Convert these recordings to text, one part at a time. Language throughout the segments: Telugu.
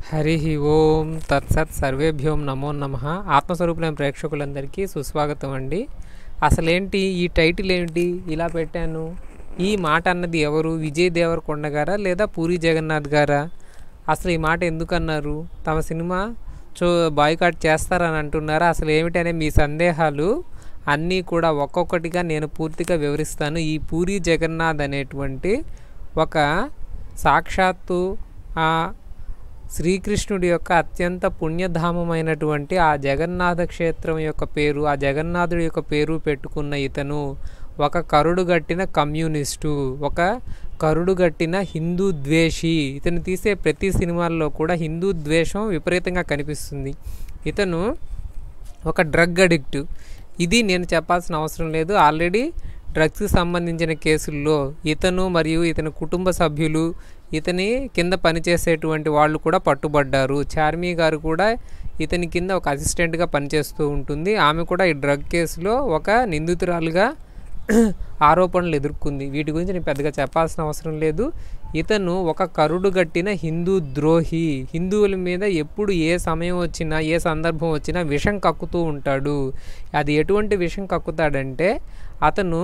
హరి ఓం తత్సత్ సర్వేభ్యోం నమో నమ ఆత్మస్వరూపులైన ప్రేక్షకులందరికీ సుస్వాగతం అండి అసలేంటి ఈ టైటిల్ ఏంటి ఇలా పెట్టాను ఈ మాట అన్నది ఎవరు విజయ్ దేవరకొండ గారా లేదా పూరి జగన్నాథ్ గారా అసలు ఈ మాట ఎందుకు అన్నారు తమ సినిమా చూ బాయ్కాట్ చేస్తారని అంటున్నారా అసలు ఏమిటనే మీ సందేహాలు అన్నీ కూడా ఒక్కొక్కటిగా నేను పూర్తిగా వివరిస్తాను ఈ పూరి జగన్నాథ్ అనేటువంటి ఒక సాక్షాత్తు ఆ శ్రీకృష్ణుడి యొక్క అత్యంత పుణ్యధామమైనటువంటి ఆ జగన్నాథ క్షేత్రం యొక్క పేరు ఆ జగన్నాథుడి యొక్క పేరు పెట్టుకున్న ఇతను ఒక కరుడుగట్టిన కమ్యూనిస్టు ఒక కరుడుగట్టిన హిందూ ద్వేషి ఇతను తీసే ప్రతి సినిమాల్లో కూడా హిందూ ద్వేషం విపరీతంగా కనిపిస్తుంది ఇతను ఒక డ్రగ్ అడిక్ట్ ఇది నేను చెప్పాల్సిన అవసరం లేదు ఆల్రెడీ డ్రగ్స్కి సంబంధించిన కేసుల్లో ఇతను మరియు ఇతని కుటుంబ సభ్యులు ఇతని కింద పనిచేసేటువంటి వాళ్ళు కూడా పట్టుబడ్డారు చార్మి గారు కూడా ఇతని కింద ఒక అసిస్టెంట్గా పనిచేస్తూ ఉంటుంది ఆమె కూడా ఈ డ్రగ్ కేసులో ఒక నిందితురాలుగా ఆరోపణలు ఎదుర్కొంది వీటి గురించి నేను పెద్దగా చెప్పాల్సిన అవసరం లేదు ఇతను ఒక కరుడుగట్టిన హిందూ ద్రోహి హిందువుల మీద ఎప్పుడు ఏ సమయం వచ్చినా ఏ సందర్భం వచ్చినా విషం కక్కుతూ ఉంటాడు అది ఎటువంటి విషం కక్కుతాడంటే అతను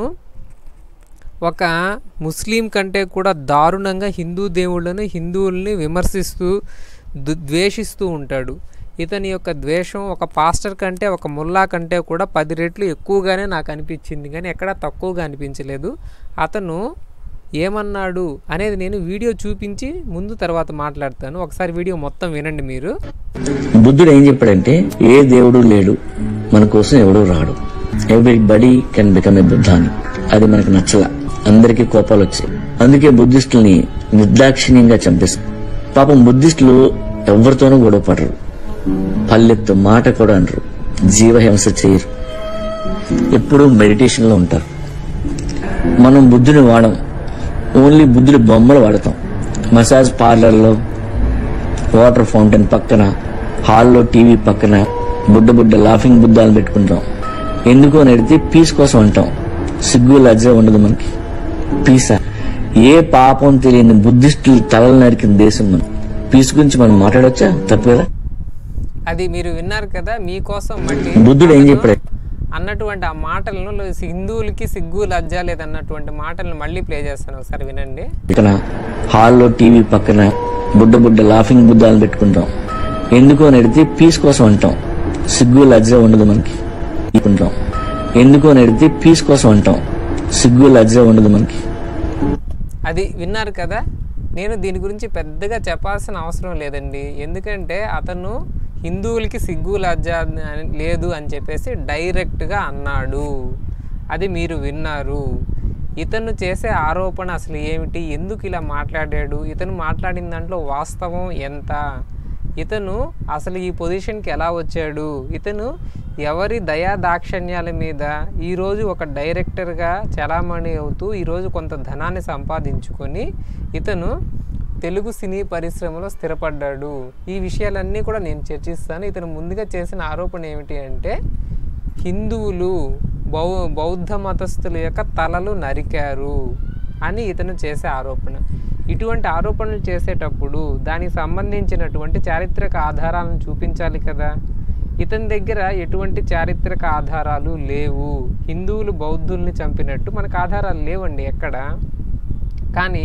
ఒక ముస్లిం కంటే కూడా దారుణంగా హిందూ దేవుళ్ళను హిందువుల్ని విమర్శిస్తూ దు- ద్వేషిస్తూ ఉంటాడు ఇతని యొక్క ద్వేషం ఒక పాస్టర్ కంటే ఒక ముల్లా కంటే కూడా పది రెట్లు ఎక్కువగానే నాకు అనిపించింది కానీ ఎక్కడా తక్కువగా అనిపించలేదు అతను ఏమన్నాడు అనేది నేను వీడియో చూపించి ముందు తర్వాత మాట్లాడతాను ఒకసారి వీడియో మొత్తం వినండి మీరు బుద్ధుడు ఏం చెప్పాడంటే ఏ దేవుడు లేడు మన కోసం ఎవడు రాడు everybody can become a బుద్ధాని అది మనకు నచ్చల అందరికీ కోపాలు వచ్చాయి అందుకే బుద్ధిస్టుల్ని నిర్దాక్షిణ్యంగా చంపేస్తారు పాపం బుద్ధిస్టులు ఎవరితోనూ గొడవ పడరు పల్లెత్తు మాట కూడా అనరు జీవహింస చేయరు ఎప్పుడూ మెడిటేషన్ లో ఉంటారు మనం బుద్ధుని వాడం ఓన్లీ బుద్ధుడి బొమ్మలు వాడతాం మసాజ్ పార్లర్లో వాటర్ ఫౌంటైన్ పక్కన హాల్లో టీవీ పక్కన బుడ్డ బుడ్డ లాఫింగ్ బుద్ధాలు పెట్టుకుంటాం ఎందుకు అని అడిగితే పీస్ కోసం అంటాం సిగ్గు లజ్జ ఉండదు మనకి పీసా ఏ పాపం తెలియని బుద్ధిస్టులు తలలు నరికిన దేశం మనం పీస్ గురించి మనం మాట్లాడొచ్చా తప్పు కదా అది మీరు విన్నారు కదా మీకోసం మళ్ళీ బుద్ధుడు ఏం చెప్పాడు అన్నటువంటి ఆ మాటలను హిందువులకి సిగ్గు లజ్జ లేదన్నటువంటి మాటలను మళ్ళీ ప్లే చేస్తాను ఒకసారి వినండి పక్కన హాల్లో టీవీ పక్కన బుడ్డ బుడ్డ లాఫింగ్ బుద్ధాలు పెట్టుకుంటాం ఎందుకు అని అడిగితే పీస్ కోసం అంటాం సిగ్గు లజ్జ ఉండదు మనకి అనుకుంటాం ఎందుకు అని అడిగితే పీస్ కోసం అంటాం సిగ్గు లజ్జ ఉండదు మనకి అది విన్నారు కదా నేను దీని గురించి పెద్దగా చెప్పాల్సిన అవసరం లేదండి ఎందుకంటే అతను హిందువులకి సిగ్గు లజ్జ అని- లేదు అని చెప్పేసి డైరెక్ట్గా అన్నాడు అది మీరు విన్నారు ఇతను చేసే ఆరోపణ అసలు ఏమిటి ఎందుకు ఇలా మాట్లాడాడు ఇతను మాట్లాడిన దాంట్లో వాస్తవం ఎంత ఇతను అసలు ఈ పొజిషన్కి ఎలా వచ్చాడు ఇతను ఎవరి దయా దాక్షణ్యాల మీద ఈరోజు ఒక డైరెక్టర్గా చలామణి అవుతూ ఈరోజు కొంత ధనాన్ని సంపాదించుకొని ఇతను తెలుగు సినీ పరిశ్రమలో స్థిరపడ్డాడు ఈ విషయాలన్నీ కూడా నేను చర్చిస్తాను ఇతను ముందుగా చేసిన ఆరోపణ ఏమిటి అంటే హిందువులు బౌ బౌద్ధ మతస్థుల యొక్క తలలు నరికారు అని ఇతను చేసే ఆరోపణ ఇటువంటి ఆరోపణలు చేసేటప్పుడు దానికి సంబంధించినటువంటి చారిత్రక ఆధారాలను చూపించాలి కదా ఇతని దగ్గర ఎటువంటి చారిత్రక ఆధారాలు లేవు హిందువులు బౌద్ధుల్ని చంపినట్టు మనకు ఆధారాలు లేవండి ఎక్కడ కానీ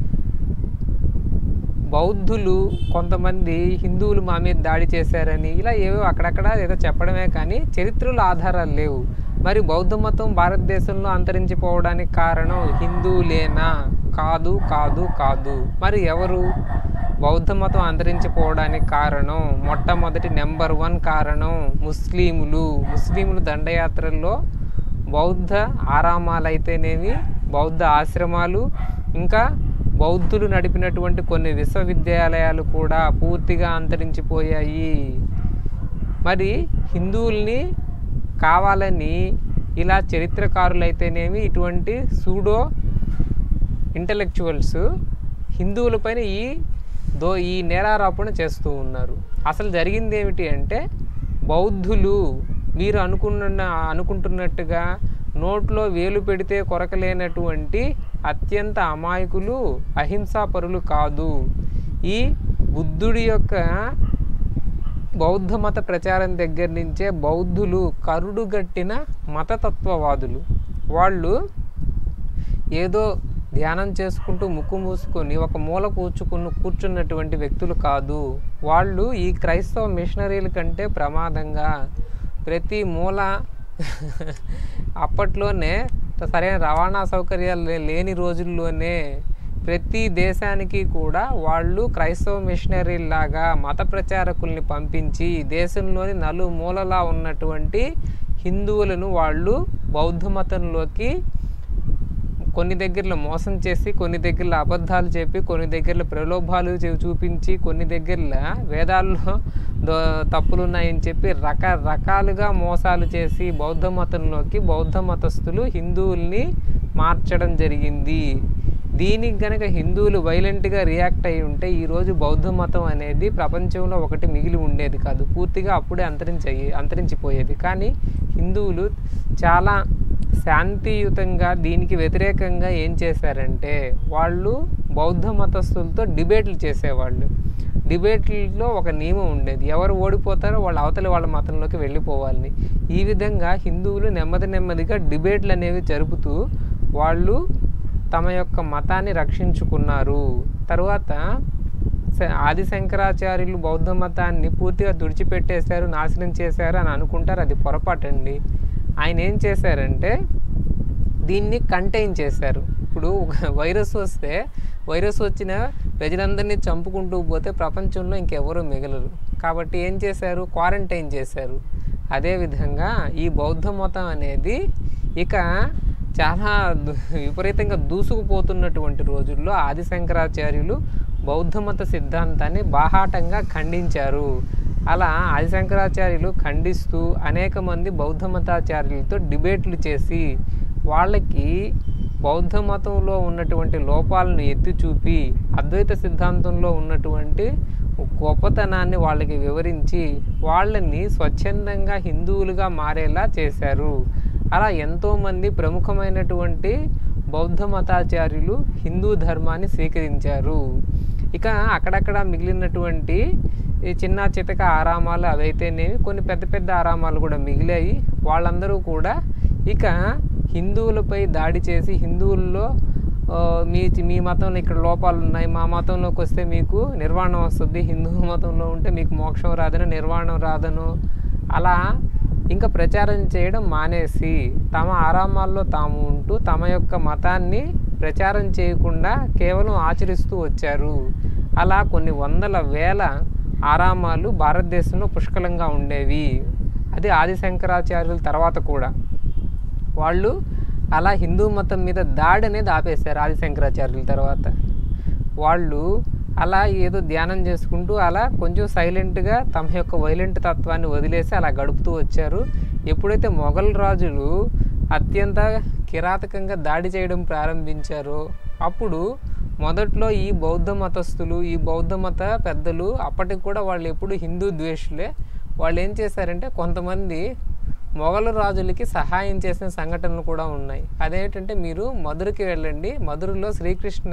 బౌద్ధులు కొంతమంది హిందువులు మా మీద దాడి చేశారని ఇలా ఏవో అక్కడక్కడ ఏదో చెప్పడమే కానీ చరిత్రలో ఆధారాలు లేవు మరి బౌద్ధ మతం భారతదేశంలో అంతరించిపోవడానికి కారణం హిందువులేనా కాదు కాదు కాదు మరి ఎవరు బౌద్ధ మతం అంతరించిపోవడానికి కారణం మొట్టమొదటి నెంబర్ వన్ కారణం ముస్లిములు ముస్లిములు దండయాత్రల్లో బౌద్ధ ఆరామాలు అయితేనేమి బౌద్ధ ఆశ్రమాలు ఇంకా బౌద్ధులు నడిపినటువంటి కొన్ని విశ్వవిద్యాలయాలు కూడా పూర్తిగా అంతరించిపోయాయి మరి హిందువుల్ని కావాలని ఇలా చరిత్రకారులైతేనేమి ఇటువంటి సూడో ఇంటలెక్చువల్స్ హిందువులపైన ఈ దో ఈ నేరారోపణ చేస్తూ ఉన్నారు అసలు జరిగింది ఏమిటి అంటే బౌద్ధులు మీరు అనుకున్న అనుకుంటున్నట్టుగా నోట్లో వేలు పెడితే కొరకలేనటువంటి అత్యంత అమాయకులు అహింసాపరులు కాదు ఈ బుద్ధుడి యొక్క బౌద్ధ మత ప్రచారం దగ్గర నుంచే బౌద్ధులు కరుడుగట్టిన మతతత్వవాదులు వాళ్ళు ఏదో ధ్యానం చేసుకుంటూ ముక్కు మూసుకొని ఒక మూల కూర్చుకుని కూర్చున్నటువంటి వ్యక్తులు కాదు వాళ్ళు ఈ క్రైస్తవ మిషనరీల కంటే ప్రమాదంగా ప్రతి మూల అప్పట్లోనే సరైన రవాణా సౌకర్యాలు లే- లేని రోజుల్లోనే ప్రతి దేశానికి కూడా వాళ్ళు క్రైస్తవ మిషనరీలాగా మత ప్రచారకుల్ని పంపించి దేశంలోని నలుమూలలా ఉన్నటువంటి హిందువులను వాళ్ళు బౌద్ధ మతంలోకి కొన్ని దగ్గరలో మోసం చేసి కొన్ని దగ్గరలో అబద్ధాలు చెప్పి కొన్ని దగ్గరలో ప్రలోభాలు చూ- చూపించి కొన్ని దగ్గరలో వేదాల్లో దో తప్పులు ఉన్నాయని చెప్పి రకరకాలుగా మోసాలు చేసి బౌద్ధ మతంలోకి బౌద్ధ మతస్థులు హిందువుల్ని మార్చడం జరిగింది దీనికి గనక హిందువులు వైలెంట్గా రియాక్ట్ అయి ఉంటే ఈరోజు బౌద్ధ మతం అనేది ప్రపంచంలో ఒకటి మిగిలి ఉండేది కాదు పూర్తిగా అప్పుడే అంతరించి అంతరించిపోయేది కానీ హిందువులు చాలా శాంతియుతంగా దీనికి వ్యతిరేకంగా ఏం చేశారంటే వాళ్ళు బౌద్ధ మతస్థులతో డిబేట్లు చేసేవాళ్ళు డిబేట్లలో ఒక నియమం ఉండేది ఎవరు ఓడిపోతారో వాళ్ళ అవతలి వాళ్ళ మతంలోకి వెళ్ళిపోవాలని ఈ విధంగా హిందువులు నెమ్మది నెమ్మదిగా డిబేట్లు అనేవి జరుపుతూ వాళ్ళు తమ యొక్క మతాన్ని రక్షించుకున్నారు తర్వాత శ- ఆది శంకరాచార్యులు బౌద్ధ మతాన్ని పూర్తిగా తుడిచిపెట్టేశారు నాశనం చేశారు అని అనుకుంటారు అది పొరపాటండి ఆయన ఏం చేశారంటే దీన్ని కంటైన్ చేశారు ఇప్పుడు ఒక వైరస్ వస్తే వైరస్ వచ్చిన ప్రజలందరినీ చంపుకుంటూ పోతే ప్రపంచంలో ఇంకెవరూ మిగలరు కాబట్టి ఏం చేశారు క్వారంటైన్ చేశారు అదేవిధంగా ఈ బౌద్ధ మతం అనేది ఇక చాలా దు- విపరీతంగా దూసుకుపోతున్నటువంటి రోజుల్లో ఆది శంకరాచార్యులు బౌద్ధ మత సిద్ధాంతాన్ని బాహాటంగా ఖండించారు అలా ఆది శంకరాచార్యులు ఖండిస్తూ అనేక మంది బౌద్ధ మతాచార్యులతో డిబేట్లు చేసి వాళ్ళకి బౌద్ధ మతంలో ఉన్నటువంటి లోపాలను ఎత్తి చూపి అద్వైత సిద్ధాంతంలో ఉన్నటువంటి గొప్పతనాన్ని వాళ్ళకి వివరించి వాళ్ళని స్వచ్ఛందంగా హిందువులుగా మారేలా చేశారు అలా ఎంతోమంది ప్రముఖమైనటువంటి బౌద్ధ మతాచార్యులు హిందూ ధర్మాన్ని స్వీకరించారు ఇక అక్కడక్కడ మిగిలినటువంటి ఈ చిన్న చితక ఆరామాలు అవైతేనేవి కొన్ని పెద్ద పెద్ద ఆరామాలు కూడా మిగిలాయి వాళ్ళందరూ కూడా ఇక హిందువులపై దాడి చేసి హిందువుల్లో ఆ, మీ మీ మతంలో ఇక్కడ లోపాలు ఉన్నాయి మా మతంలోకి వస్తే మీకు నిర్వాణం వస్తుంది హిందూ మతంలో ఉంటే మీకు మోక్షం రాదను నిర్వాణం రాదను అలా ఇంకా ప్రచారం చేయడం మానేసి తమ ఆరామాల్లో తాము ఉంటూ తమ యొక్క మతాన్ని ప్రచారం చేయకుండా కేవలం ఆచరిస్తూ వచ్చారు అలా కొన్ని వందల వేల ఆరామాలు భారతదేశంలో పుష్కలంగా ఉండేవి అది ఆది శంకరాచార్యుల తర్వాత కూడా వాళ్ళు అలా హిందూ మతం మీద దాడి అనేది ఆపేశారు ఆది శంకరాచార్యుల తర్వాత వాళ్ళు అలా ఏదో ధ్యానం చేసుకుంటూ అలా కొంచెం సైలెంట్గా తమ యొక్క వైలెంట్ తత్వాన్ని వదిలేసి అలా గడుపుతూ వచ్చారు ఎప్పుడైతే మొఘల్ రాజులు అత్యంత కిరాతకంగా దాడి చేయడం ప్రారంభించారో అప్పుడు మొదట్లో ఈ బౌద్ధ మతస్థులు ఈ బౌద్ధ మత పెద్దలు అప్పటికి కూడా వాళ్ళు ఎప్పుడు హిందూ ద్వేషులే వాళ్ళు ఏం చేశారంటే కొంతమంది మొఘలు రాజులకి సహాయం చేసిన సంఘటనలు కూడా ఉన్నాయి అదేంటంటే మీరు మధురకి వెళ్ళండి మధురలో శ్రీకృష్ణ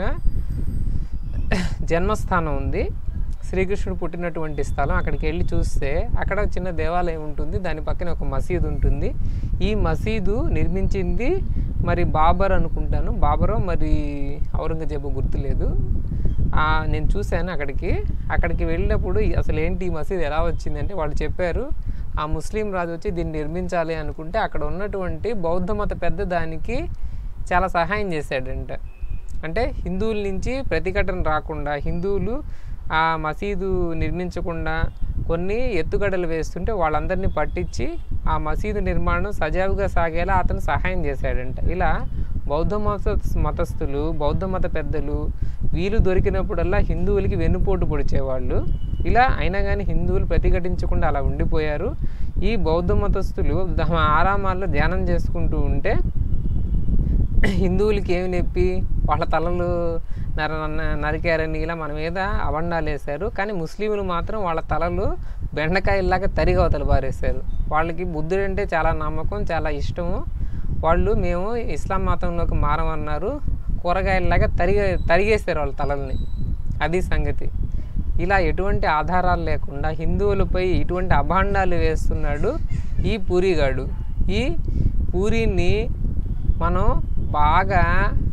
జన్మస్థానం ఉంది శ్రీకృష్ణుడు పుట్టినటువంటి స్థలం అక్కడికి వెళ్ళి చూస్తే అక్కడ చిన్న దేవాలయం ఉంటుంది దాని పక్కన ఒక మసీదు ఉంటుంది ఈ మసీదు నిర్మించింది మరి బాబర్ అనుకుంటాను బాబరో మరి ఔరంగజేబు గుర్తులేదు ఆ, నేను చూశాను అక్కడికి అక్కడికి వెళ్ళినప్పుడు అసలు ఏంటి ఈ మసీదు ఎలా వచ్చిందంటే వాళ్ళు చెప్పారు ఆ ముస్లిం రాజు వచ్చి దీన్ని నిర్మించాలి అనుకుంటే అక్కడ ఉన్నటువంటి బౌద్ధ మత పెద్ద దానికి చాలా సహాయం చేశాడంట అంటే హిందువుల నుంచి ప్రతిఘటన రాకుండా హిందువులు ఆ మసీదు నిర్మించకుండా కొన్ని ఎత్తుగడలు వేస్తుంటే వాళ్ళందరినీ పట్టించి ఆ మసీదు నిర్మాణం సజావుగా సాగేలా అతను సహాయం చేశాడంట ఇలా బౌద్ధ మత మతస్థులు బౌద్ధ మత పెద్దలు వీలు దొరికినప్పుడల్లా హిందువులకి వెన్నుపోటు పొడిచేవాళ్ళు ఇలా అయినా కానీ హిందువులు ప్రతిఘటించకుండా అలా ఉండిపోయారు ఈ బౌద్ధ మతస్థులు తమ ఆరామాల్లో ధ్యానం చేసుకుంటూ ఉంటే హిందువులకి ఏమి నొప్పి వాళ్ళ తలలు నర న- నరికారని ఇలా మన మీద అవండాలు వేశారు కానీ ముస్లింలు మాత్రం వాళ్ళ తలలు బెండకాయల్లాగా తరిగి అవతల పారేశారు వాళ్ళకి బుద్ధుడు అంటే చాలా నమ్మకం చాలా ఇష్టము వాళ్ళు మేము ఇస్లాం మతంలోకి మారమన్నారు కూరగాయల్లాగా తరిగే తరిగేశారు వాళ్ళ తలల్ని అది సంగతి ఇలా ఎటువంటి ఆధారాలు లేకుండా హిందువులపై ఇటువంటి అభాండాలు వేస్తున్నాడు ఈ పూరిగాడు ఈ పూరిని మనం బాగా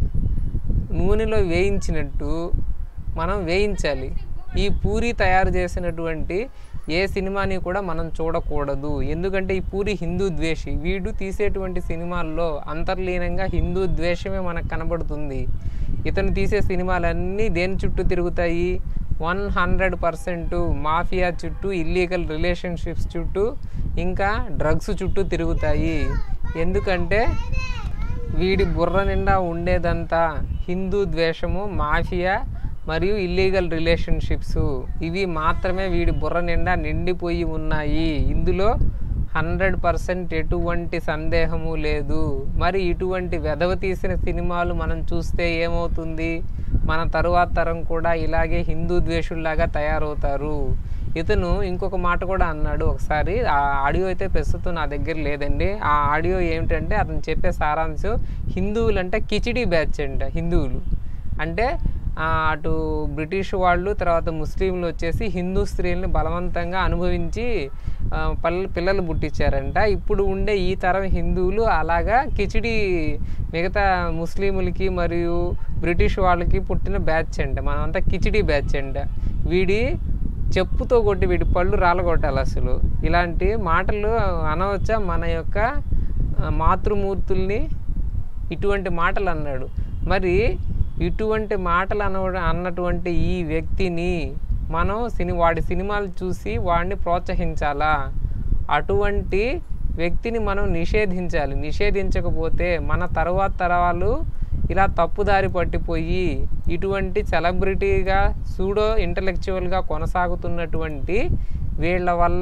నూనెలో వేయించినట్టు మనం వేయించాలి ఈ పూరి తయారు చేసినటువంటి ఏ సినిమాని కూడా మనం చూడకూడదు ఎందుకంటే ఈ పూరి హిందూ ద్వేషి వీడు తీసేటువంటి సినిమాల్లో అంతర్లీనంగా హిందూ ద్వేషమే మనకు కనబడుతుంది ఇతను తీసే సినిమాలన్నీ దేని చుట్టూ తిరుగుతాయి వన్ హండ్రెడ్ పర్సెంట్ మాఫియా చుట్టూ ఇల్లీగల్ రిలేషన్షిప్స్ చుట్టూ ఇంకా డ్రగ్స్ చుట్టూ తిరుగుతాయి ఎందుకంటే వీడి బుర్ర నిండా ఉండేదంతా హిందూ ద్వేషము మాఫియా మరియు ఇల్లీగల్ రిలేషన్షిప్స్ ఇవి మాత్రమే వీడి బుర్ర నిండా నిండిపోయి ఉన్నాయి ఇందులో హండ్రెడ్ పర్సెంట్ ఎటువంటి సందేహము లేదు మరి ఇటువంటి వెధవ తీసిన సినిమాలు మనం చూస్తే ఏమవుతుంది మన తరువాత తరం కూడా ఇలాగే హిందూ ద్వేషుల్లాగా తయారవుతారు ఇతను ఇంకొక మాట కూడా అన్నాడు ఒకసారి ఆ ఆడియో అయితే ప్రస్తుతం నా దగ్గర లేదండి ఆ ఆడియో ఏమిటంటే అతను చెప్పే సారాంశం హిందువులు అంటే కిచిడి బ్యాచ్ అంట హిందువులు అంటే ఆ, అటు బ్రిటిష్ వాళ్ళు తర్వాత ముస్లింలు వచ్చేసి హిందూ స్త్రీల్ని బలవంతంగా అనుభవించి ఆ, పల్ల పిల్లలు పుట్టించారంట ఇప్పుడు ఉండే ఈ తరం హిందువులు అలాగా కిచిడి మిగతా ముస్లింలకి మరియు బ్రిటిష్ వాళ్ళకి పుట్టిన బ్యాచ్ అంట మనమంతా కిచిడి బ్యాచ్ అంట వీడి చెప్పుతో కొట్టి వీడి పళ్ళు రాలగొట్టాలి అసలు ఇలాంటి మాటలు అనవచ్చా మన యొక్క ఆ, మాతృమూర్తుల్ని ఇటువంటి మాటలు అన్నాడు మరి ఇటువంటి మాటలు అన అన్నటువంటి ఈ వ్యక్తిని మనం సిని వాడి సినిమాలు చూసి వాడిని ప్రోత్సహించాలా అటువంటి వ్యక్తిని మనం నిషేధించాలి నిషేధించకపోతే మన తరువాత తరాలు ఇలా తప్పుదారి పట్టిపోయి ఇటువంటి సెలబ్రిటీగా సూడో ఇంటలెక్చువల్గా కొనసాగుతున్నటువంటి వీళ్ళ వల్ల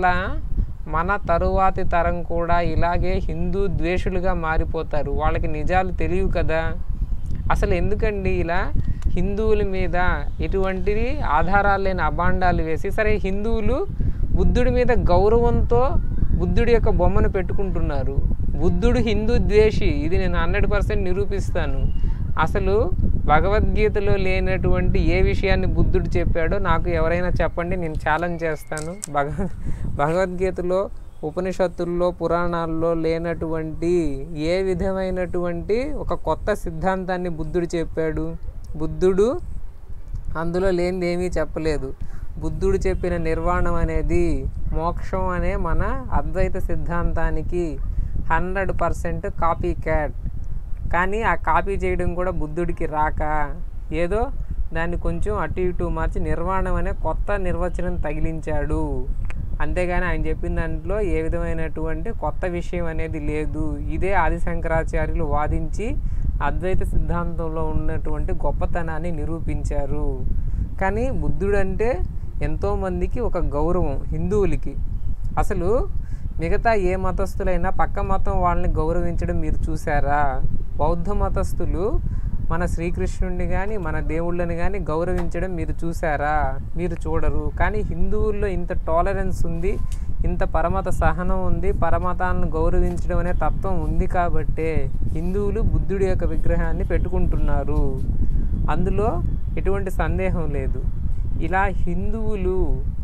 మన తరువాతి తరం కూడా ఇలాగే హిందూ ద్వేషులుగా మారిపోతారు వాళ్ళకి నిజాలు తెలియవు కదా అసలు ఎందుకండి ఇలా హిందువుల మీద ఎటువంటివి ఆధారాలు లేని అభాండాలు వేసి సరే హిందువులు బుద్ధుడి మీద గౌరవంతో బుద్ధుడి యొక్క బొమ్మను పెట్టుకుంటున్నారు బుద్ధుడు హిందూ ద్వేషి ఇది నేను హండ్రెడ్ పర్సెంట్ నిరూపిస్తాను అసలు భగవద్గీతలో లేనటువంటి ఏ విషయాన్ని బుద్ధుడు చెప్పాడో నాకు ఎవరైనా చెప్పండి నేను ఛాలెంజ్ చేస్తాను భగ భగవద్గీతలో ఉపనిషత్తుల్లో పురాణాల్లో లేనటువంటి ఏ విధమైనటువంటి ఒక కొత్త సిద్ధాంతాన్ని బుద్ధుడు చెప్పాడు బుద్ధుడు అందులో లేనిది ఏమీ చెప్పలేదు బుద్ధుడు చెప్పిన నిర్వాణం అనేది మోక్షం అనే మన అద్వైత సిద్ధాంతానికి హండ్రెడ్ పర్సెంట్ కాపీ క్యాట్ కానీ ఆ కాపీ చేయడం కూడా బుద్ధుడికి రాక ఏదో దాన్ని కొంచెం అటు ఇటు మార్చి నిర్వాణం అనే కొత్త నిర్వచనం తగిలించాడు అంతేగాని ఆయన చెప్పిన దాంట్లో ఏ విధమైనటువంటి కొత్త విషయం అనేది లేదు ఇదే ఆది శంకరాచార్యులు వాదించి అద్వైత సిద్ధాంతంలో ఉన్నటువంటి గొప్పతనాన్ని నిరూపించారు కానీ బుద్ధుడు అంటే ఎంతోమందికి ఒక గౌరవం హిందువులకి అసలు మిగతా ఏ మతస్థులైనా పక్క మతం వాళ్ళని గౌరవించడం మీరు చూసారా బౌద్ధ మతస్థులు మన శ్రీకృష్ణుడిని కానీ మన దేవుళ్ళని కానీ గౌరవించడం మీరు చూసారా మీరు చూడరు కానీ హిందువుల్లో ఇంత టాలరెన్స్ ఉంది ఇంత పరమత సహనం ఉంది పరమతాలను గౌరవించడం అనే తత్వం ఉంది కాబట్టే హిందువులు బుద్ధుడి యొక్క విగ్రహాన్ని పెట్టుకుంటున్నారు అందులో ఎటువంటి సందేహం లేదు ఇలా హిందువులు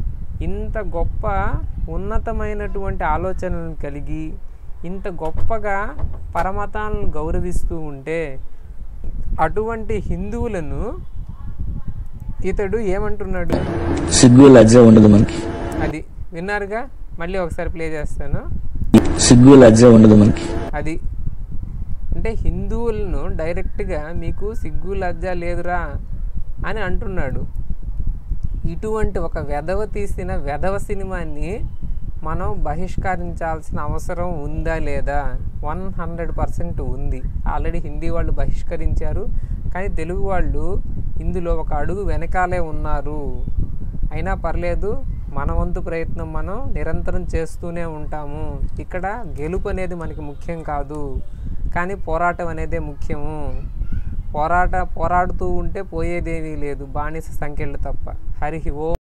ఇంత గొప్ప ఉన్నతమైనటువంటి ఆలోచనలను కలిగి ఇంత గొప్పగా పరమతాలను గౌరవిస్తూ ఉంటే అటువంటి హిందువులను ఇతడు ఏమంటున్నాడు సిగ్గు లజ్జ ఉండదు మనకి అది విన్నారుగా మళ్ళీ ఒకసారి ప్లే చేస్తాను సిగ్గు లజ్జ ఉండదు మనకి అది అంటే హిందువులను డైరెక్ట్గా మీకు సిగ్గు లజ్జ లేదురా అని అంటున్నాడు ఇటువంటి ఒక వెధవ తీసిన వెధవ సినిమాని మనం బహిష్కరించాల్సిన అవసరం ఉందా లేదా వన్ హండ్రెడ్ పర్సెంట్ ఉంది ఆల్రెడీ హిందీ వాళ్ళు బహిష్కరించారు కానీ తెలుగు వాళ్ళు ఇందులో ఒక అడుగు వెనకాలే ఉన్నారు అయినా పర్లేదు మన వంతు ప్రయత్నం మనం నిరంతరం చేస్తూనే ఉంటాము ఇక్కడ గెలుపు అనేది మనకి ముఖ్యం కాదు కానీ పోరాటం అనేదే ముఖ్యము పోరాట పోరాడుతూ ఉంటే పోయేదేమీ లేదు బానిస సంఖ్యలు తప్ప హరి ఓ